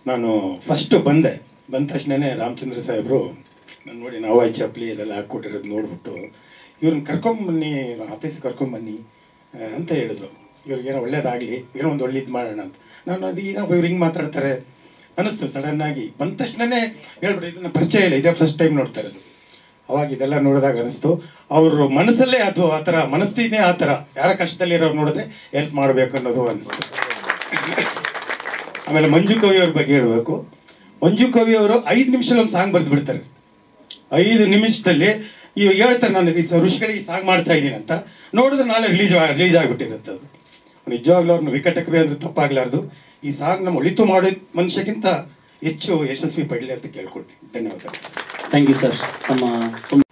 ನಾನು ಫಸ್ಟು ಬಂದೆ ಬಂದ ತಕ್ಷಣನೇ ರಾಮಚಂದ್ರ ಸಾಹೇಬರು ನಾನು ನೋಡಿ ನಾವು ಆಯ್ ಚಪ್ಪಲಿ ಇದೆಲ್ಲ ಹಾಕ್ಕೊಟ್ಟಿರೋದು ನೋಡ್ಬಿಟ್ಟು ಇವ್ರನ್ನ ಕರ್ಕೊಂಬನ್ನಿ ಆಫೀಸ್ಗೆ ಕರ್ಕೊಂಬನ್ನಿ ಆ, ಅಂತ ಹೇಳಿದ್ರು ಇವ್ರಿಗೇನೋ ಒಳ್ಳೇದಾಗಲಿ ಏನೋ ಒಂದು ಒಳ್ಳೇದು ಮಾಡೋಣ ಅಂತ ನಾನು ಅದು ಏನೋ ಇವ್ರು ಹಿಂಗೆ ಮಾತಾಡ್ತಾರೆ ಅನ್ನಿಸ್ತು ಸಡನ್ನಾಗಿ ಬಂದ ತಕ್ಷಣನೇ ಹೇಳ್ಬಿಟ್ಟು ಇದನ್ನ ಪರಿಚಯ ಇಲ್ಲ ಇದೇ ಫಸ್ಟ್ ಟೈಮ್ ನೋಡ್ತಾ ಇರೋದು ಅವಾಗ ಇದೆಲ್ಲ ನೋಡಿದಾಗ ಅನಿಸ್ತು ಅವ್ರ ಮನಸ್ಸಲ್ಲೇ ಅದು ಆ ಥರ ಮನಸ್ಥಿತಿನೇ ಆ ಥರ ಯಾರ ಕಷ್ಟದಲ್ಲಿರೋರು ನೋಡಿದ್ರೆ ಹೆಲ್ಪ್ ಮಾಡಬೇಕು ಅನ್ನೋದು ಅನಿಸ್ತು ಆಮೇಲೆ ಮಂಜು ಕವಿ ಅವ್ರ ಬಗ್ಗೆ ಹೇಳಬೇಕು ಮಂಜು ಕವಿ ಅವರು ಐದು ನಿಮಿಷದಲ್ಲಿ ಒಂದು ಸಾಂಗ್ ಬರೆದು ಬಿಡ್ತಾರೆ ಐದು ನಿಮಿಷದಲ್ಲಿ ಇವಾಗ ಹೇಳ್ತಾರೆ ನಾನು ಈ ಸ- ಋಷಿಗಳಿಗೆ ಸಾಂಗ್ ಮಾಡ್ತಾ ಇದ್ದೀನಿ ಅಂತ ನೋಡಿದ್ರೆ ನಾಳೆ ರಿಲೀಸ್ ರಿಲೀಸ್ ಆಗಿಬಿಟ್ಟಿರುತ್ತೆ ಅದು ನಿಜವಾಗ್ಲೂ ಅವ್ರನ್ನ ವಿಕಟಕವಿ ಅಂದ್ರೆ ತಪ್ಪಾಗ್ಲಾರ್ದು ಈ ಸಾಂಗ್ ನಮ್ಮ ಒಳಿತು ಮಾಡೋ ಮನುಷ್ಯಕ್ಕಿಂತ ಹೆಚ್ಚು ಯಶಸ್ವಿ ಪಡಲಿ ಅಂತ ಕೇಳ್ಕೊಳ್ತೀನಿ ಧನ್ಯವಾದ ಥ್ಯಾಂಕ್ ಯು ಸರ್ ನಮ್ಮ